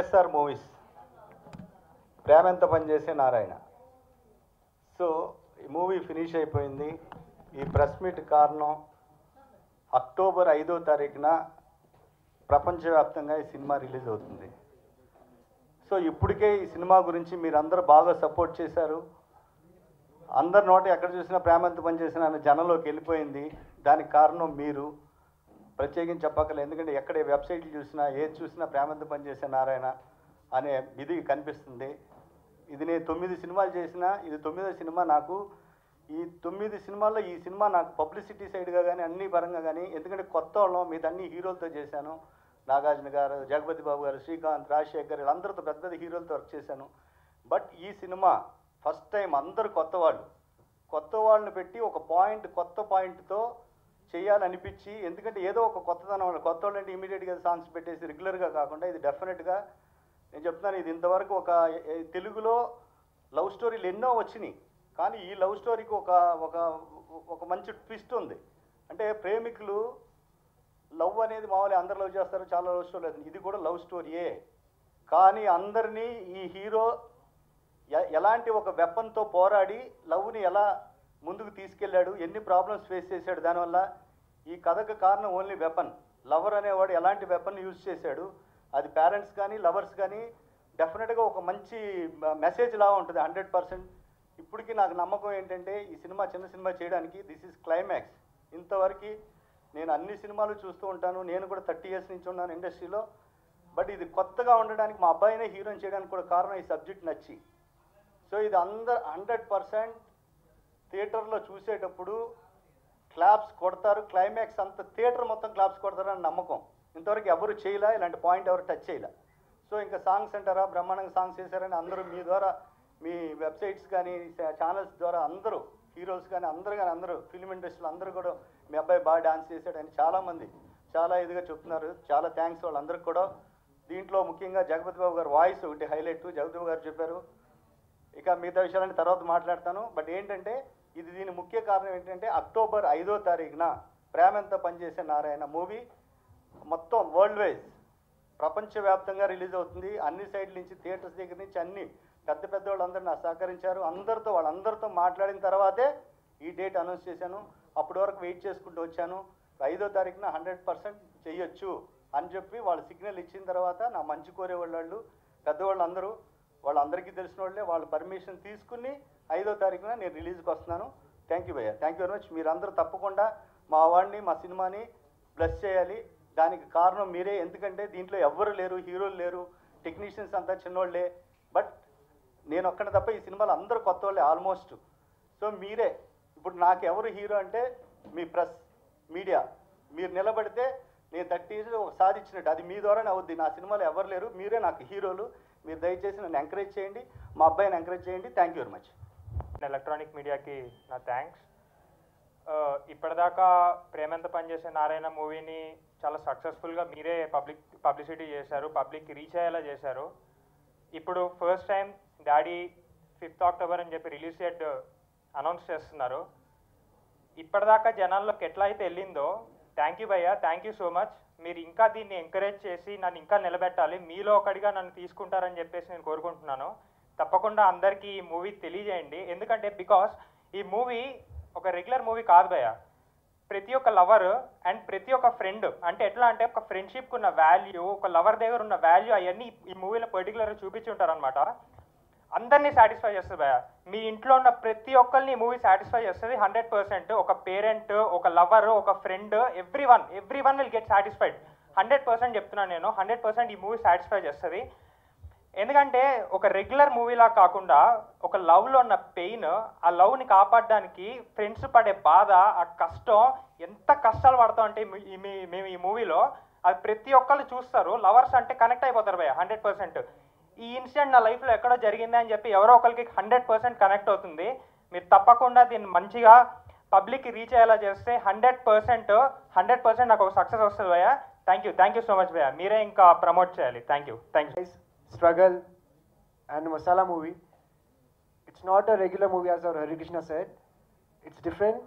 YSR movies Premantha Panichese Narayana so ఈ movie finish అయిపోయింది ఈ ప్రెస్ మీట్ కారణం అక్టోబర్ ఐదో తారీఖున ప్రపంచవ్యాప్తంగా ఈ సినిమా రిలీజ్ అవుతుంది సో ఇప్పటికే ఈ సినిమా గురించి మీరందరూ బాగా సపోర్ట్ చేశారు అందరి నోట ఎక్కడ చూసినా ప్రేమంత పనిచేసిన అనే జనంలోకి వెళ్ళిపోయింది దానికి కారణం మీరు ప్రత్యేకించి చెప్పక్కర్లేదు ఎందుకంటే ఎక్కడ ఏ వెబ్సైట్లు చూసినా ఏది చూసినా ప్రేమంత పనిచేసే నారాయణ అనే ఇది కనిపిస్తుంది ఇది నేను తొమ్మిది సినిమాలు చేసిన ఇది తొమ్మిదో సినిమా నాకు ఈ తొమ్మిది సినిమాల్లో ఈ సినిమా నాకు పబ్లిసిటీ సైడ్గా కానీ అన్ని పరంగా కానీ ఎందుకంటే కొత్త వాళ్ళం మీద అన్ని హీరోలతో చేశాను నాగార్జున గారు జగపతి బాబు గారు శ్రీకాంత్ రాజశేఖర్ వీళ్ళందరితో పెద్ద పెద్ద హీరోలతో వర్క్ చేశాను బట్ ఈ సినిమా ఫస్ట్ టైం అందరు కొత్త వాళ్ళు కొత్త వాళ్ళని పెట్టి ఒక పాయింట్ కొత్త పాయింట్తో చేయాలనిపించి ఎందుకంటే ఏదో ఒక కొత్తదనం వాళ్ళు కొత్త వాళ్ళు అంటే ఇమీడియట్గా సాంగ్స్ పెట్టేసి రెగ్యులర్గా కాకుండా ఇది డెఫినెట్గా నేను చెప్తున్నాను ఇది ఇంతవరకు ఒక ఏ- తెలుగులో లవ్ స్టోరీలు ఎన్నో వచ్చినాయి కానీ ఈ లవ్ స్టోరీకి ఒక ఒక ఒక మంచి ట్విస్ట్ ఉంది అంటే ప్రేమికులు లవ్ అనేది మామూలుగా అందరు లవ్ చేస్తారు చాలా లవ్ స్టోరీ ఇది కూడా లవ్ స్టోరీయే కానీ అందరినీ ఈ హీరో ఎ- ఎలాంటి ఒక వెపన్తో పోరాడి లవ్ని ఎలా ముందుకు తీసుకెళ్ళాడు ఎన్ని ప్రాబ్లమ్స్ ఫేస్ చేశాడు దానివల్ల ఈ కథకు కారణం ఓన్లీ వెపన్ లవర్ అనేవాడు ఎలాంటి వెపన్ యూజ్ చేశాడు అది పేరెంట్స్ కానీ లవర్స్ కానీ డెఫినెట్గా ఒక మంచి మెసేజ్ లాగా ఉంటుంది హండ్రెడ్ పర్సెంట్ ఇప్పటికీ నాకు నమ్మకం ఏంటంటే ఈ సినిమా చిన్న సినిమా చేయడానికి దిస్ ఇస్ క్లైమాక్స్ ఇంతవరకు నేను అన్ని సినిమాలు చూస్తూ ఉంటాను నేను కూడా థర్టీ ఇయర్స్ నుంచి ఉన్నాను ఇండస్ట్రీలో బట్ ఇది కొత్తగా ఉండడానికి మా అబ్బాయినే హీరోయిన్ చేయడానికి కూడా కారణం ఈ సబ్జెక్ట్ నచ్చి సో ఇది అందరు హండ్రెడ్ పర్సెంట్ థియేటర్లో చూసేటప్పుడు క్లాప్స్ కొడతారు క్లైమాక్స్ అంత థియేటర్ మొత్తం క్లాప్స్ కొడతారని నమ్మకం ఇంతవరకు ఎవరు చేయలే ఇలాంటి పాయింట్ ఎవరు టచ్ చేయలే సో ఇంకా సాంగ్స్ అంటారా బ్రహ్మాండంగా సాంగ్స్ చేశారని అందరూ మీ ద్వారా మీ వెబ్సైట్స్ కానీ ఛానల్స్ ద్వారా అందరూ హీరోస్ కానీ అందరూ కానీ అందరూ ఫిల్మ్ ఇండస్ట్రీలో అందరూ కూడా మీ అబ్బాయి బాగా డాన్స్ చేశాడని చాలామంది చాలా ఇదిగా చెప్తున్నారు చాలా థ్యాంక్స్ వాళ్ళందరికీ కూడా దీంట్లో ముఖ్యంగా జగపతి బాబు గారు వాయిస్ ఒకటి హైలైట్ జగపతి బాబు గారు చెప్పారు ఇక మిగతా విషయాలని తర్వాత మాట్లాడతాను బట్ ఏంటంటే ఇది దీని ముఖ్య కారణం ఏంటంటే అక్టోబర్ ఐదో తారీఖున ప్రేమంతా పనిచేసే నారాయణ మూవీ మొత్తం వరల్డ్ వైజ్ ప్రపంచవ్యాప్తంగా రిలీజ్ అవుతుంది అన్ని సైడ్ల నుంచి థియేటర్స్ దగ్గర నుంచి అన్ని పెద్ద పెద్ద వాళ్ళందరూ నాకు సహకరించారు అందరితో వాళ్ళందరితో మాట్లాడిన తర్వాతే ఈ డేట్ అనౌన్స్ చేశాను అప్పటి వరకు వెయిట్ చేసుకుంటూ వచ్చాను ఐదో తారీఖున హండ్రెడ్ పర్సెంట్ చెయ్యొచ్చు అని చెప్పి వాళ్ళు సిగ్నల్ ఇచ్చిన తర్వాత నా మంచి కోరే వాళ్ళు పెద్దవాళ్ళు అందరూ వాళ్ళందరికీ తెలిసిన వాళ్ళే వాళ్ళ పర్మిషన్ తీసుకుని ఐదో తారీఖున నేను రిలీజ్కి వస్తున్నాను థ్యాంక్ యూ భయ్య థ్యాంక్ యూ వెరీ మచ్ మీరందరూ తప్పకుండా మా వాడిని మా సినిమాని బ్లెస్ చేయాలి దానికి కారణం మీరే ఎందుకంటే దీంట్లో ఎవ్వరు లేరు హీరోలు లేరు టెక్నీషియన్స్ అంతా చిన్నోళ్ళే బట్ నేను ఒక్కడ తప్ప ఈ సినిమాలో అందరూ కొత్త వాళ్ళే ఆల్మోస్ట్ సో మీరే ఇప్పుడు నాకు ఎవరు హీరో అంటే మీ ప్రెస్ మీడియా మీరు నిలబడితే నేను థర్టీ ఇయర్స్ సాధించినట్టు అది మీ ద్వారానే అవుద్ది నా సినిమాలో ఎవరు లేరు మీరే నాకు హీరోలు మీరు దయచేసి నన్ను ఎంకరేజ్ చేయండి మా అబ్బాయిని ఎంకరేజ్ చేయండి thank you very much electronic మీడియాకి నా థ్యాంక్స్ ఇప్పటిదాకా ప్రేమంత పనిచేసే నారాయణ మూవీని చాలా సక్సెస్ఫుల్గా మీరే పబ్లిక్ పబ్లిసిటీ చేశారు పబ్లిక్కి రీచ్ అయ్యేలా చేశారు ఇప్పుడు first time daddy fifth October అని చెప్పి రిలీజ్ డేట్ అనౌన్స్ చేస్తున్నారు ఇప్పటిదాకా జనాల్లోకి ఎట్లా అయితే వెళ్ళిందో థ్యాంక్ యూ భయ్య థ్యాంక్ యూ సో మచ్ మీరు ఇంకా దీన్ని ఎంకరేజ్ చేసి నన్ను ఇంకా నిలబెట్టాలి మీలో ఒకటిగా నన్ను తీసుకుంటారని చెప్పేసి నేను కోరుకుంటున్నాను తప్పకుండా అందరికీ ఈ మూవీ తెలియజేయండి ఎందుకంటే బికాస్ ఈ మూవీ ఒక రెగ్యులర్ మూవీ కాదు భయ్య ప్రతి ఒక్క లవర్ అండ్ ప్రతి ఒక్క ఫ్రెండ్ అంటే ఎట్లా అంటే ఒక ఫ్రెండ్షిప్కి ఉన్న వాల్యూ ఒక లవర్ దగ్గర ఉన్న వాల్యూ అవన్నీ ఈ మూవీలో పర్టికులర్గా చూపించి ఉంటారనమాట అందరినీ సాటిస్ఫై చేస్తుంది భయ మీ ఇంట్లో ఉన్న ప్రతి ఒక్కరిని ఈ మూవీ సాటిస్ఫై చేస్తుంది హండ్రెడ్ పర్సెంట్ ఒక పేరెంట్ ఒక లవర్ ఒక friend everyone everyone will get satisfied hundred percent చెప్తున్నాను నేను హండ్రెడ్ పర్సెంట్ ఈ మూవీ సాటిస్ఫై చేస్తుంది ఎందుకంటే ఒక రెగ్యులర్ మూవీలా కాకుండా ఒక లవ్లో ఉన్న పెయిన్ ఆ లవ్ని కాపాడడానికి ఫ్రెండ్స్ పడే బాధ ఆ కష్టం ఎంత కష్టాలు పడతాం అంటే ఈ- ఈ- మీ- మేము ఈ మూవీలో అది ప్రతి ఒక్కళ్ళు చూస్తారు లవర్స్ అంటే కనెక్ట్ అయిపోతారు భయ హండ్రెడ్ పర్సెంట్ ఈ ఇన్సిడెంట్ నా లైఫ్లో ఎక్కడో జరిగింది అని చెప్పి ఎవరో ఒకరికి హండ్రెడ్ పర్సెంట్ కనెక్ట్ అవుతుంది మీరు తప్పకుండా దీన్ని మంచిగా పబ్లిక్కి రీచ్ అయ్యేలా చేస్తే హండ్రెడ్ పర్సెంట్ హండ్రెడ్ పర్సెంట్ నాకు ఒక సక్సెస్ వస్తుంది భయ thank you thank you so much భయ మీరే ఇంకా ప్రమోట్ చేయాలి thank you thank you struggle and masala movie. It's not a regular movie as our Hari Krishna said. It's different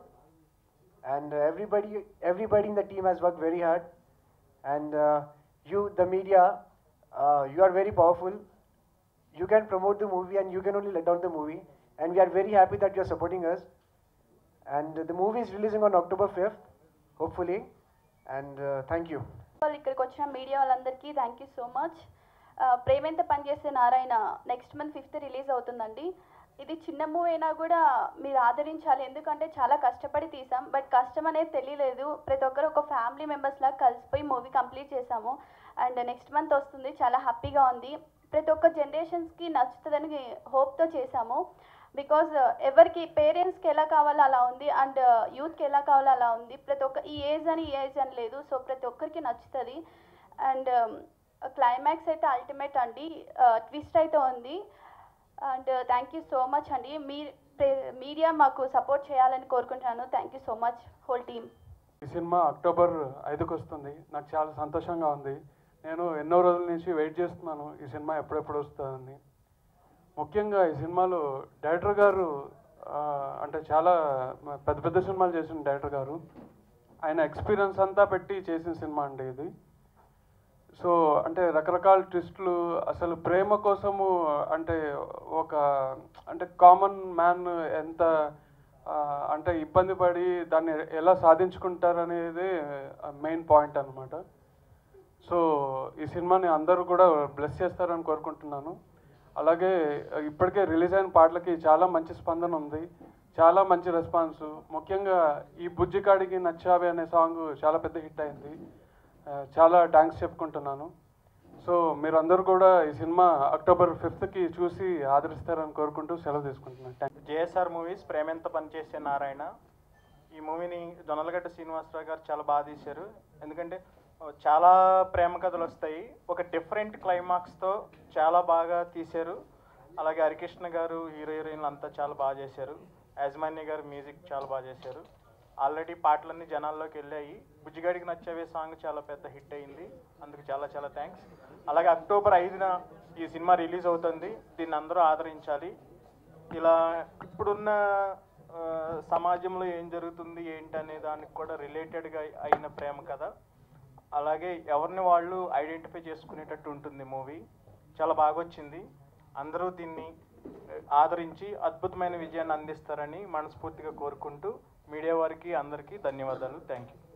and uh, everybody everybody in the team has worked very hard and uh, you the media uh, you are very powerful. You can promote the movie and you can only let down the movie. And we are very happy that you are supporting us. And the movie is releasing on October 5th, hopefully. And uh, thank you. వాళ్ళు ఇక్కడికి వచ్చిన media వాళ్ళందరికీ thank you so much Premantha Panichese Narayana next month fifth release అవుతుందండి ఇది చిన్న movie అయినా కూడా మీరు ఆదరించాలి ఎందుకంటే చాలా కష్టపడి తీసాం బట్ కష్టం అనేది తెలియలేదు ప్రతి ఒక్కరు ఒక ఫ్యామిలీ మెంబర్స్ లాగా కలిసిపోయి మూవీ కంప్లీట్ చేసాము అండ్ నెక్స్ట్ మంత్ వస్తుంది చాలా హ్యాపీగా ఉంది ప్రతి ఒక్క జనరేషన్స్కి నచ్చుతుందని హోప్తో చేసాము బికాజ్ ఎవరికి పేరెంట్స్కి ఎలా కావాలో అలా ఉంది అండ్ యూత్కి ఎలా కావాలో అలా ఉంది ప్రతి ఒక్క ఈ ఏజ్ అని ఈ ఏజ్ అని లేదు సో ప్రతి ఒక్కరికి నచ్చుతుంది అండ్ క్లైమాక్స్ అయితే అల్టిమేట్ అండి ట్విస్ట్ అయితే ఉంది and thank you so much అండి మీ మీడియా మాకు సపోర్ట్ చేయాలని కోరుకుంటున్నాను thank you so much whole team ఈ సినిమా అక్టోబర్ ఐదుకి వస్తుంది నాకు చాలా సంతోషంగా ఉంది నేను ఎన్నో రోజుల నుంచి వెయిట్ చేస్తున్నాను ఈ సినిమా ఎప్పుడెప్పుడు వస్తుందని ముఖ్యంగా ఈ సినిమాలో డైరెక్టర్ గారు ఆ, అంటే చాలా మ- పెద్ద పెద్ద సినిమాలు చేసిన డైరెక్టర్ గారు ఆయన ఎక్స్పీరియన్స్ అంతా పెట్టి చేసిన సినిమా అండి ఇది సో అంటే రకరకాల ట్విస్టులు అసలు ప్రేమ కోసము అంటే ఒక అంటే కామన్ మ్యాన్ ఎంత ఆ, అంటే ఇబ్బంది పడి దాన్ని ఎలా సాధించుకుంటారనేది మెయిన్ పాయింట్ అన్నమాట సో ఈ సినిమాని అందరూ కూడా బ్లెస్ చేస్తారని కోరుకుంటున్నాను అలాగే ఇప్పటికే రిలీజ్ అయిన పాటలకి చాలా మంచి స్పందన ఉంది చాలా మంచి రెస్పాన్స్ ముఖ్యంగా ఈ బుజ్జికాడికి నచ్చావి అనే సాంగ్ చాలా పెద్ద హిట్ అయింది ఆ, చాలా థ్యాంక్స్ చెప్పుకుంటున్నాను సో మీరందరూ కూడా ఈ సినిమా అక్టోబర్ ఫిఫ్త్కి చూసి ఆదరిస్తారని కోరుకుంటూ సెలవు తీసుకుంటున్నాను thank JSR movies Premantha Panichese Narayana ఈ మూవీని జొన్నలగడ్డ శ్రీనివాసరావు గారు చాలా బాగా తీశారు ఎందుకంటే ఆ, చాలా ప్రేమ కథలు వస్తాయి ఒక డిఫరెంట్ క్లైమాక్స్తో చాలా బాగా తీశారు అలాగే హరికృష్ణ గారు హీరో హీరోయిన్లు అంతా చాలా బాగా చేశారు యాజమాన్య గారు మ్యూజిక్ చాలా బాగా చేశారు ఆల్రెడీ పాటలన్నీ జనాల్లోకి వెళ్ళాయి బుజ్జిగాడికి నచ్చవే సాంగ్ చాలా పెద్ద హిట్ అయింది అందుకు చాలా చాలా థ్యాంక్స్ అలాగే అక్టోబర్ ఐదున ఈ సినిమా రిలీజ్ అవుతుంది దీన్ని అందరూ ఆదరించాలి ఇలా ఇప్పుడున్న ఆ, సమాజంలో ఏం జరుగుతుంది ఏంటి అనే దానికి కూడా రిలేటెడ్గా అయిన ప్రేమ కథ అలాగే ఎవరిని వాళ్ళు ఐడెంటిఫై చేసుకునేటట్టు ఉంటుంది మూవీ చాలా బాగా వచ్చింది అందరూ దీన్ని ఆ, ఆదరించి అద్భుతమైన విజయాన్ని అందిస్తారని మనస్ఫూర్తిగా కోరుకుంటూ మీడియా వారికి అందరికీ ధన్యవాదాలు థ్యాంక్ యూ